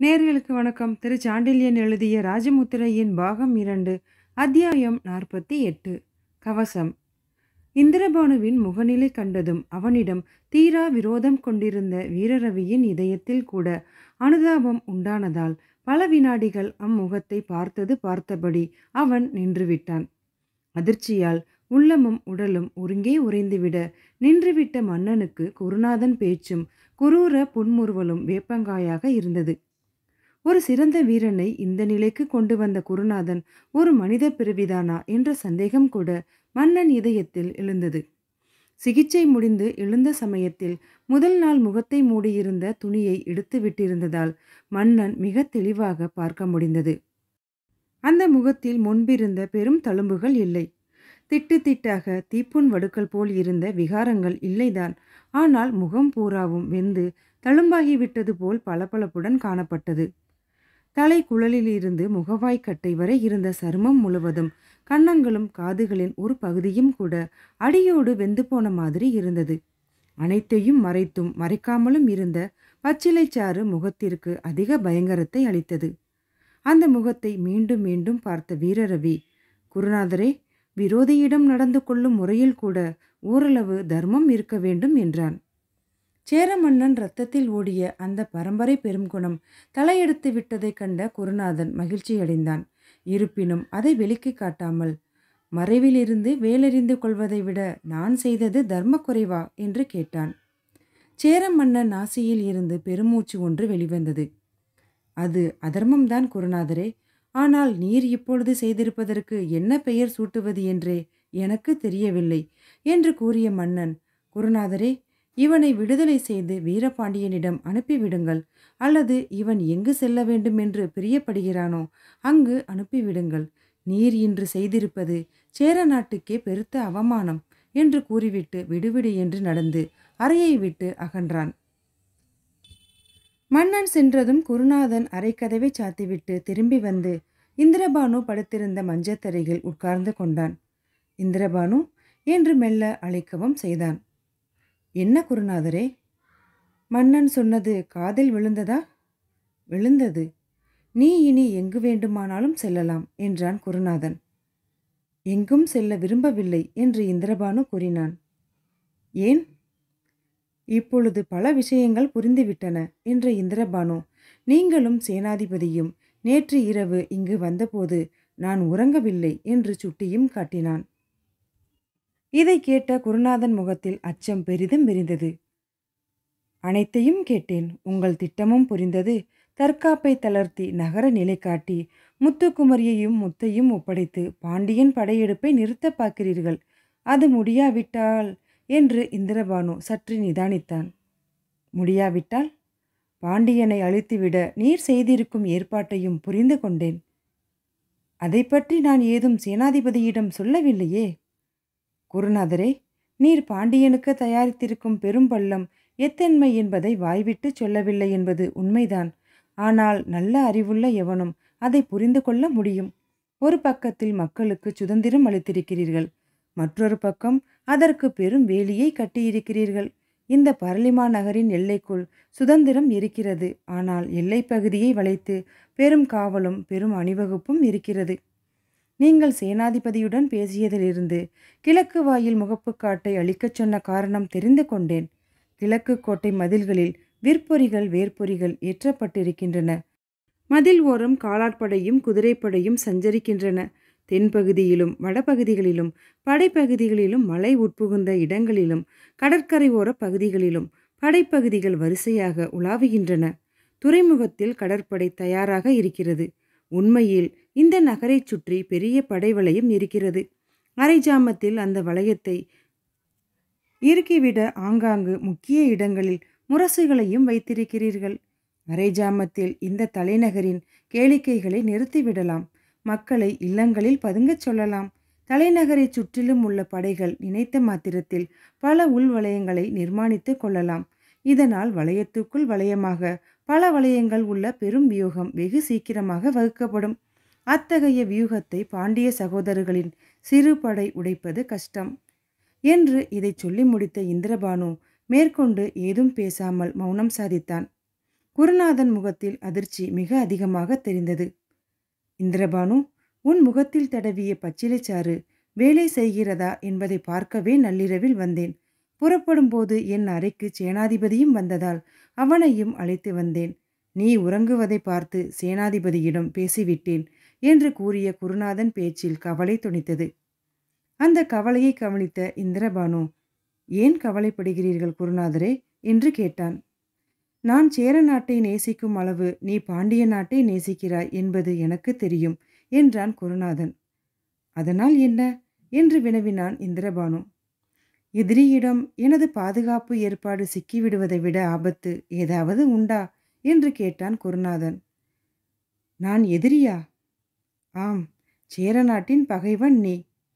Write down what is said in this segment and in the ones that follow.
நேயர்களுக்கு வணக்கம் திரு சாண்டில்யன் எழுதிய ராஜமுத்திரையின் பாகம் இரண்டு அத்தியாயம் நாற்பத்தி எட்டு கவசம் இந்திரபானுவின் முகநிலை கண்டதும் அவனிடம் தீரா விரோதம் கொண்டிருந்த வீரரவியின் இதயத்தில் கூட அனுதாபம் உண்டானதால் பல வினாடிகள் அம்முகத்தை பார்த்தது பார்த்தபடி அவன் நின்றுவிட்டான் அதிர்ச்சியால் உள்ளமும் உடலும் ஒருங்கே உறைந்துவிட நின்றுவிட்ட மன்னனுக்கு குருநாதன் பேச்சும் குரூர புன்முறுவலும் வேப்பங்காயாக இருந்தது ஒரு சிறந்த வீரனை இந்த நிலைக்கு கொண்டு வந்த குருநாதன் ஒரு மனித பிறவிதானா என்ற சந்தேகம் கூட மன்னன் இதயத்தில் எழுந்தது சிகிச்சை முடிந்து எழுந்த சமயத்தில் முதல் நாள் முகத்தை மூடியிருந்த துணியை எடுத்து விட்டிருந்ததால் மன்னன் மிக தெளிவாக பார்க்க முடிந்தது அந்த முகத்தில் முன்பிருந்த பெரும் தழும்புகள் இல்லை திட்டு திட்டாக தீப்புண் வடுக்கள் போல் இருந்த விகாரங்கள் இல்லைதான் ஆனால் முகம் பூராவும் வெந்து தழும்பாகிவிட்டது போல் பளபளப்புடன் காணப்பட்டது தலை குழலிலிருந்து முகவாய்க்கட்டை வரை இருந்த சருமம் முழுவதும் கன்னங்களும் காதுகளின் ஒரு பகுதியும் கூட அடியோடு வெந்து போன மாதிரி இருந்தது அனைத்தையும் மறைத்தும் மறைக்காமலும் இருந்த பச்சிலைச்சாறு முகத்திற்கு அதிக பயங்கரத்தை அளித்தது அந்த முகத்தை மீண்டும் மீண்டும் பார்த்த வீரரவி குருநாதரே விரோதியிடம் நடந்து கொள்ளும் முறையில் கூட ஓரளவு தர்மம் இருக்க வேண்டும் என்றான் சேர மன்னன் ரத்தத்தில் ஓடிய அந்த பரம்பரை பெருங்குணம் தலையெடுத்து விட்டதைக் கண்ட குருநாதன் மகிழ்ச்சியடைந்தான் இருப்பினும் அதை வெளிக்கு காட்டாமல் மறைவிலிருந்து வேலறிந்து கொள்வதை விட நான் செய்தது தர்ம குறைவா என்று கேட்டான் சேர மன்னன் நாசியில் இருந்து பெருமூச்சு ஒன்று வெளிவந்தது அது அதர்மம்தான் குருநாதரே ஆனால் நீர் இப்பொழுது செய்திருப்பதற்கு என்ன பெயர் சூட்டுவது என்றே எனக்கு தெரியவில்லை என்று கூறிய மன்னன் குருநாதரே இவனை விடுதலை செய்து வீரபாண்டியனிடம் அனுப்பிவிடுங்கள் அல்லது இவன் எங்கு செல்ல வேண்டும் என்று பிரியப்படுகிறானோ அங்கு அனுப்பிவிடுங்கள் நீர் இன்று செய்திருப்பது சேர நாட்டுக்கே பெருத்த அவமானம் என்று கூறிவிட்டு விடுவிடு என்று நடந்து அறையை விட்டு அகன்றான் மன்னன் சென்றதும் குருநாதன் அரைக்கதவை சாத்திவிட்டு திரும்பி வந்து இந்திரபானு படுத்திருந்த மஞ்சத்தரையில் உட்கார்ந்து கொண்டான் இந்திரபானு என்று மெல்ல அழைக்கவும் செய்தான் என்ன குருநாதரே மன்னன் சொன்னது காதில் விழுந்ததா விழுந்தது நீ இனி எங்கு வேண்டுமானாலும் செல்லலாம் என்றான் குருநாதன் எங்கும் செல்ல விரும்பவில்லை என்று இந்திரபானு கூறினான் ஏன் இப்பொழுது பல விஷயங்கள் புரிந்துவிட்டன என்ற இந்திரபானு நீங்களும் சேனாதிபதியும் நேற்று இரவு இங்கு வந்தபோது நான் உறங்கவில்லை என்று சுட்டியும் காட்டினான் இதை கேட்ட குருநாதன் முகத்தில் அச்சம் பெரிதும் விரிந்தது அனைத்தையும் கேட்டேன் உங்கள் திட்டமும் புரிந்தது தற்காப்பை தளர்த்தி நகர நிலை காட்டி முத்துக்குமரியையும் முத்தையும் ஒப்படைத்து பாண்டியன் படையெடுப்பை நிறுத்த பார்க்கிறீர்கள் அது முடியாவிட்டால் என்று இந்திரபானு சற்று நிதானித்தான் முடியாவிட்டால் பாண்டியனை அழித்துவிட நீர் செய்திருக்கும் ஏற்பாட்டையும் புரிந்து கொண்டேன் அதை பற்றி நான் ஏதும் சேனாதிபதியிடம் சொல்லவில்லையே குருநாதரே நீர் பாண்டியனுக்கு தயாரித்திருக்கும் பெரும் பள்ளம் எத்தன்மை என்பதை வாய்விட்டு சொல்லவில்லை என்பது உண்மைதான் ஆனால் நல்ல அறிவுள்ள எவனும் அதை புரிந்து கொள்ள முடியும் ஒரு பக்கத்தில் மக்களுக்கு சுதந்திரம் அளித்திருக்கிறீர்கள் மற்றொரு பக்கம் அதற்கு பெரும் வேலியை கட்டியிருக்கிறீர்கள் இந்த பரளிமா நகரின் எல்லைக்குள் சுதந்திரம் இருக்கிறது ஆனால் எல்லைப் பகுதியை வளைத்து பெரும் காவலும் பெரும் அணிவகுப்பும் இருக்கிறது நீங்கள் சேனாதிபதியுடன் பேசியதிலிருந்து கிழக்கு வாயில் முகப்புக்காட்டை அளிக்கச் சொன்ன காரணம் தெரிந்து கொண்டேன் கிழக்கு கோட்டை மதில்களில் விற்பொறிகள் வேர்ப்பொறிகள் ஏற்றப்பட்டிருக்கின்றன மதில் ஓரம் காலாட்படையும் குதிரைப்படையும் சஞ்சரிக்கின்றன தென்பகுதியிலும் வடபகுதிகளிலும் படைப்பகுதிகளிலும் மலை உட்புகுந்த இடங்களிலும் கடற்கரை ஓர பகுதிகளிலும் படைப்பகுதிகள் வரிசையாக உலாவுகின்றன துறைமுகத்தில் கடற்படை தயாராக இருக்கிறது உண்மையில் இந்த நகரைச் சுற்றி பெரிய படை வளையம் இருக்கிறது அரை ஜாமத்தில் அந்த வளையத்தை இறுக்கிவிட ஆங்காங்கு முக்கிய இடங்களில் முரசுகளையும் வைத்திருக்கிறீர்கள் அரை ஜாமத்தில் இந்த தலைநகரின் கேளிக்கைகளை நிறுத்திவிடலாம் மக்களை இல்லங்களில் பதுங்கச் சொல்லலாம் தலைநகரை சுற்றிலும் உள்ள படைகள் நினைத்த மாத்திரத்தில் பல உள்வலயங்களை நிர்மாணித்து கொள்ளலாம் இதனால் வளையத்துக்குள் வளையமாக பல வளையங்கள் உள்ள பெரும் வியூகம் வெகு சீக்கிரமாக வகுக்கப்படும் அத்தகைய வியூகத்தை பாண்டிய சகோதரர்களின் சிறு படை உடைப்பது கஷ்டம் என்று இதை சொல்லி முடித்த இந்திரபானு மேற்கொண்டு ஏதும் பேசாமல் மௌனம் சாதித்தான் குருநாதன் முகத்தில் அதிர்ச்சி மிக அதிகமாக தெரிந்தது இந்திரபானு உன் முகத்தில் தடவிய பச்சிலைச்சாறு வேலை செய்கிறதா என்பதை பார்க்கவே நள்ளிரவில் வந்தேன் புறப்படும் போது என் அறைக்கு சேனாதிபதியும் வந்ததால் அவனையும் அழைத்து வந்தேன் நீ உறங்குவதை பார்த்து சேனாதிபதியிடம் பேசிவிட்டேன் என்று கூறிய குருநாதன் பேச்சில் கவலை துணித்தது அந்த கவலையை கவனித்த இந்திரபானு ஏன் கவலைப்படுகிறீர்கள் குருநாதரே என்று கேட்டான் நான் சேர நாட்டை நேசிக்கும் அளவு நீ பாண்டிய நாட்டை நேசிக்கிறாய் என்பது எனக்கு தெரியும் என்றான் குருநாதன் அதனால் என்ன என்று வினவினான் இந்திரபானு எதிரியிடம் எனது பாதுகாப்பு ஏற்பாடு சிக்கிவிடுவதை விட ஆபத்து ஏதாவது உண்டா என்று கேட்டான் குருநாதன் நான் எதிரியா ஆம் சேர நாட்டின் பகைவன் நீ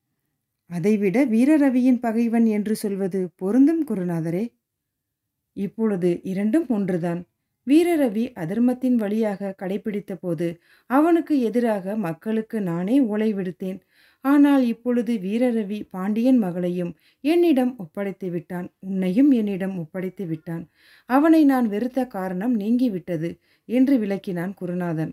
அதைவிட வீரரவியின் பகைவன் என்று சொல்வது பொருந்தும் குருநாதரே இப்பொழுது இரண்டும் ஒன்றுதான் வீரரவி அதர்மத்தின் வழியாக கடைபிடித்த போது அவனுக்கு எதிராக மக்களுக்கு நானே ஓலை விடுத்தேன் ஆனால் இப்பொழுது வீரரவி பாண்டியன் மகளையும் என்னிடம் ஒப்படைத்து விட்டான் உன்னையும் என்னிடம் ஒப்படைத்து விட்டான் அவனை நான் வெறுத்த காரணம் நீங்கிவிட்டது என்று விளக்கினான் குருநாதன்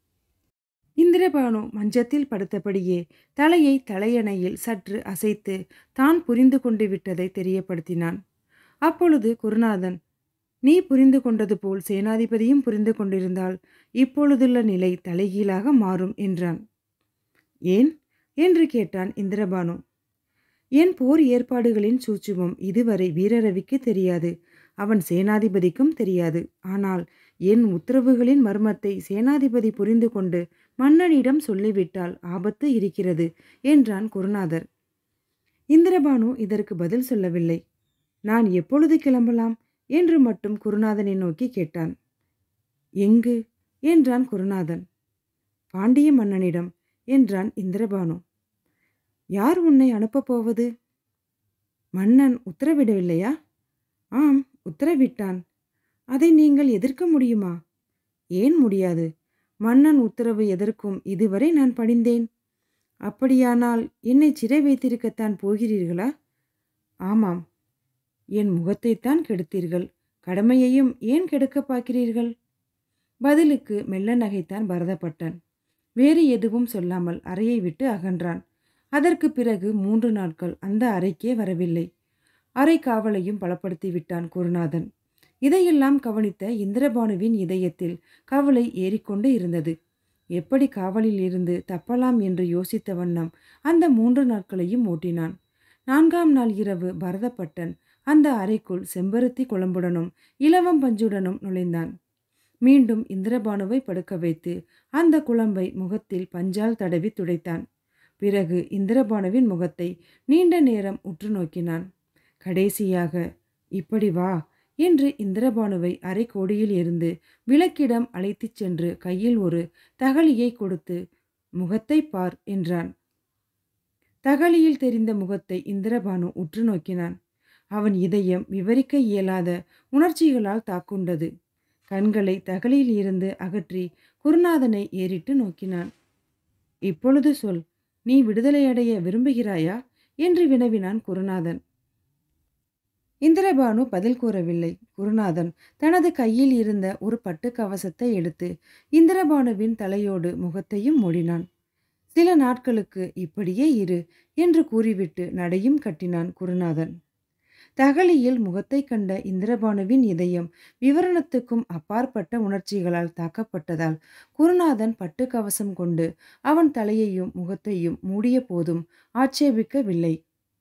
இந்திரபானு மஞ்சத்தில் படுத்தபடியே தலையை தலையணையில் சற்று அசைத்து தான் புரிந்து கொண்டு விட்டதை தெரியப்படுத்தினான் அப்பொழுது குருநாதன் நீ புரிந்து கொண்டது போல் சேனாதிபதியும் புரிந்து கொண்டிருந்தால் இப்பொழுதுள்ள நிலை தலைகீழாக மாறும் என்றான் ஏன் என்று கேட்டான் இந்திரபானு என் போர் ஏற்பாடுகளின் சூட்சுமம் இதுவரை வீரரவிக்கு தெரியாது அவன் சேனாதிபதிக்கும் தெரியாது ஆனால் என் உத்தரவுகளின் மர்மத்தை சேனாதிபதி புரிந்து கொண்டு மன்னனிடம் சொல்லிவிட்டால் ஆபத்து இருக்கிறது என்றான் குருநாதர் இந்திரபானு இதற்கு பதில் சொல்லவில்லை நான் எப்பொழுது கிளம்பலாம் என்று மட்டும் குருநாதனை நோக்கி கேட்டான் எங்கு என்றான் குருநாதன் பாண்டிய மன்னனிடம் என்றான் இந்திரபானு யார் உன்னை அனுப்பப் போவது மன்னன் உத்தரவிடவில்லையா ஆம் உத்தரவிட்டான் அதை நீங்கள் எதிர்க்க முடியுமா ஏன் முடியாது மன்னன் உத்தரவு எதற்கும் இதுவரை நான் படிந்தேன் அப்படியானால் என்னை சிறை வைத்திருக்கத்தான் போகிறீர்களா ஆமாம் என் முகத்தைத்தான் கெடுத்தீர்கள் கடமையையும் ஏன் கெடுக்க பார்க்கிறீர்கள் பதிலுக்கு மெல்ல நகைத்தான் பரதப்பட்டான் வேறு எதுவும் சொல்லாமல் அறையை விட்டு அகன்றான் அதற்கு பிறகு மூன்று நாட்கள் அந்த அறைக்கே வரவில்லை அறை காவலையும் பலப்படுத்தி விட்டான் குருநாதன் இதையெல்லாம் கவனித்த இந்திரபானுவின் இதயத்தில் கவலை ஏறிக்கொண்டு இருந்தது எப்படி காவலில் இருந்து தப்பலாம் என்று யோசித்த வண்ணம் அந்த மூன்று நாட்களையும் ஓட்டினான் நான்காம் நாள் இரவு பரதப்பட்டன் அந்த அறைக்குள் செம்பருத்தி குழம்புடனும் இலவம் பஞ்சுடனும் நுழைந்தான் மீண்டும் இந்திரபானுவை படுக்க வைத்து அந்த குழம்பை முகத்தில் பஞ்சால் தடவி துடைத்தான் பிறகு இந்திரபானுவின் முகத்தை நீண்ட நேரம் உற்று நோக்கினான் கடைசியாக இப்படி வா என்று இந்திரபானுவை அரைக்கோடியில் இருந்து விளக்கிடம் அழைத்துச் சென்று கையில் ஒரு தகலியை கொடுத்து முகத்தை பார் என்றான் தகலியில் தெரிந்த முகத்தை இந்திரபானு உற்று நோக்கினான் அவன் இதயம் விவரிக்க இயலாத உணர்ச்சிகளால் தாக்குண்டது கண்களை தகலில் இருந்து அகற்றி குருநாதனை ஏறிட்டு நோக்கினான் இப்பொழுது சொல் நீ விடுதலையடைய விரும்புகிறாயா என்று வினவினான் குருநாதன் இந்திரபானு பதில் கூறவில்லை குருநாதன் தனது கையில் இருந்த ஒரு பட்டு கவசத்தை எடுத்து இந்திரபானுவின் தலையோடு முகத்தையும் மூடினான் சில நாட்களுக்கு இப்படியே இரு என்று கூறிவிட்டு நடையும் கட்டினான் குருநாதன் தகலியில் முகத்தை கண்ட இந்திரபானுவின் இதயம் விவரணத்துக்கும் அப்பாற்பட்ட உணர்ச்சிகளால் தாக்கப்பட்டதால் குருநாதன் பட்டு கவசம் கொண்டு அவன் தலையையும் முகத்தையும் மூடிய போதும் ஆட்சேபிக்கவில்லை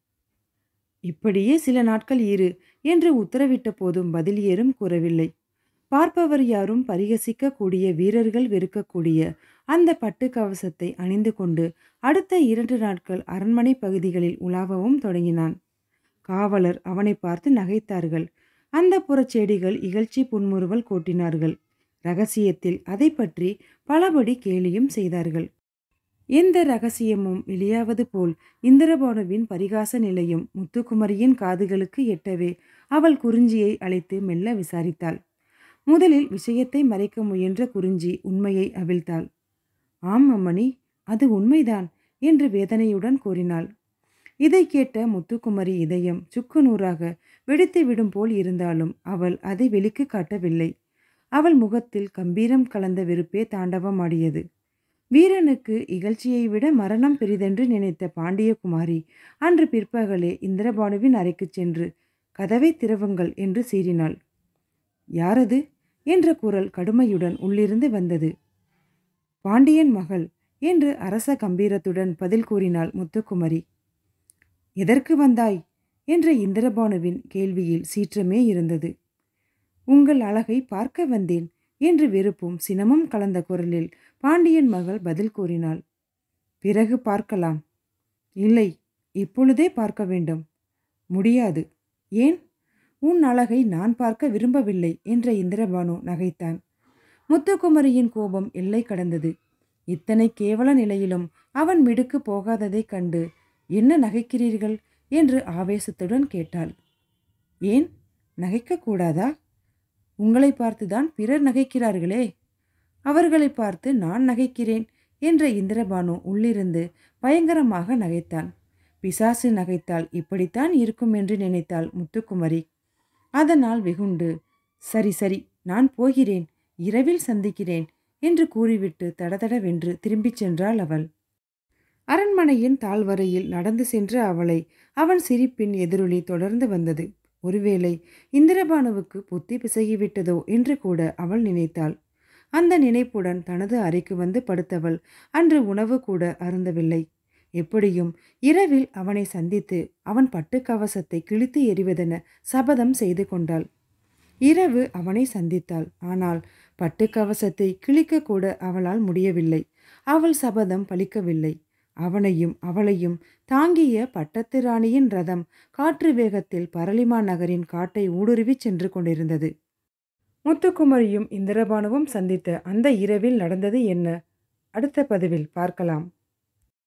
இப்படியே சில நாட்கள் இரு என்று உத்தரவிட்ட போதும் பதில் ஏறும் கூறவில்லை பார்ப்பவர் யாரும் பரிகசிக்க கூடிய வீரர்கள் வெறுக்கக்கூடிய அந்த பட்டு கவசத்தை அணிந்து கொண்டு அடுத்த இரண்டு நாட்கள் அரண்மனை பகுதிகளில் உலாவவும் தொடங்கினான் காவலர் அவனை பார்த்து நகைத்தார்கள் அந்த புறச்செடிகள் இகழ்ச்சி புன்முறுவல் கோட்டினார்கள் ரகசியத்தில் அதை பற்றி பலபடி கேலியும் செய்தார்கள் எந்த ரகசியமும் வெளியாவது போல் இந்திரபானுவின் பரிகாச நிலையும் முத்துக்குமரியின் காதுகளுக்கு எட்டவே அவள் குறிஞ்சியை அழைத்து மெல்ல விசாரித்தாள் முதலில் விஷயத்தை மறைக்க முயன்ற குறிஞ்சி உண்மையை அவிழ்த்தாள் ஆம் அம்மணி அது உண்மைதான் என்று வேதனையுடன் கூறினாள் இதை கேட்ட முத்துக்குமரி இதயம் சுக்கு நூறாக வெடித்து விடும் போல் இருந்தாலும் அவள் அதை வெளிக்கு காட்டவில்லை அவள் முகத்தில் கம்பீரம் கலந்த வெறுப்பே தாண்டவமாடியது வீரனுக்கு இகழ்ச்சியை விட மரணம் பெரிதென்று நினைத்த பாண்டியகுமாரி அன்று பிற்பகலே இந்திரபானுவின் அறைக்குச் சென்று கதவை திறவுங்கள் என்று சீறினாள் யாரது என்ற குரல் கடுமையுடன் உள்ளிருந்து வந்தது பாண்டியன் மகள் என்று அரச கம்பீரத்துடன் பதில் கூறினாள் முத்துக்குமரி எதற்கு வந்தாய் என்ற இந்திரபானுவின் கேள்வியில் சீற்றமே இருந்தது உங்கள் அழகை பார்க்க வந்தேன் என்று வெறுப்பும் சினமும் கலந்த குரலில் பாண்டியன் மகள் பதில் கூறினாள் பிறகு பார்க்கலாம் இல்லை இப்பொழுதே பார்க்க வேண்டும் முடியாது ஏன் உன் அழகை நான் பார்க்க விரும்பவில்லை என்ற இந்திரபானு நகைத்தான் முத்துக்குமரியின் கோபம் எல்லை கடந்தது இத்தனை கேவல நிலையிலும் அவன் மிடுக்கு போகாததைக் கண்டு என்ன நகைக்கிறீர்கள் என்று ஆவேசத்துடன் கேட்டாள் ஏன் நகைக்கக்கூடாதா உங்களை பார்த்துதான் பிறர் நகைக்கிறார்களே அவர்களை பார்த்து நான் நகைக்கிறேன் என்ற இந்திரபானு உள்ளிருந்து பயங்கரமாக நகைத்தான் பிசாசு நகைத்தால் இப்படித்தான் இருக்கும் என்று நினைத்தாள் முத்துக்குமரி அதனால் வெகுண்டு சரி சரி நான் போகிறேன் இரவில் சந்திக்கிறேன் என்று கூறிவிட்டு தடதடவென்று திரும்பிச் சென்றாள் அவள் அரண்மனையின் தாழ்வரையில் நடந்து சென்ற அவளை அவன் சிரிப்பின் எதிரொலி தொடர்ந்து வந்தது ஒருவேளை இந்திரபானுவுக்கு புத்தி பிசகிவிட்டதோ என்று கூட அவள் நினைத்தாள் அந்த நினைப்புடன் தனது அறைக்கு வந்து படுத்தவள் அன்று உணவு கூட அருந்தவில்லை எப்படியும் இரவில் அவனை சந்தித்து அவன் பட்டுக்கவசத்தை கிழித்து எறிவதென சபதம் செய்து கொண்டாள் இரவு அவனை சந்தித்தாள் ஆனால் பட்டுக்கவசத்தை கிழிக்க கூட அவளால் முடியவில்லை அவள் சபதம் பலிக்கவில்லை அவனையும் அவளையும் தாங்கிய பட்டத்து ராணியின் ரதம் காற்று வேகத்தில் பரளிமா நகரின் காட்டை ஊடுருவிச் சென்று கொண்டிருந்தது முத்துக்குமரியும் இந்திரபானுவும் சந்தித்த அந்த இரவில் நடந்தது என்ன அடுத்த பதிவில் பார்க்கலாம்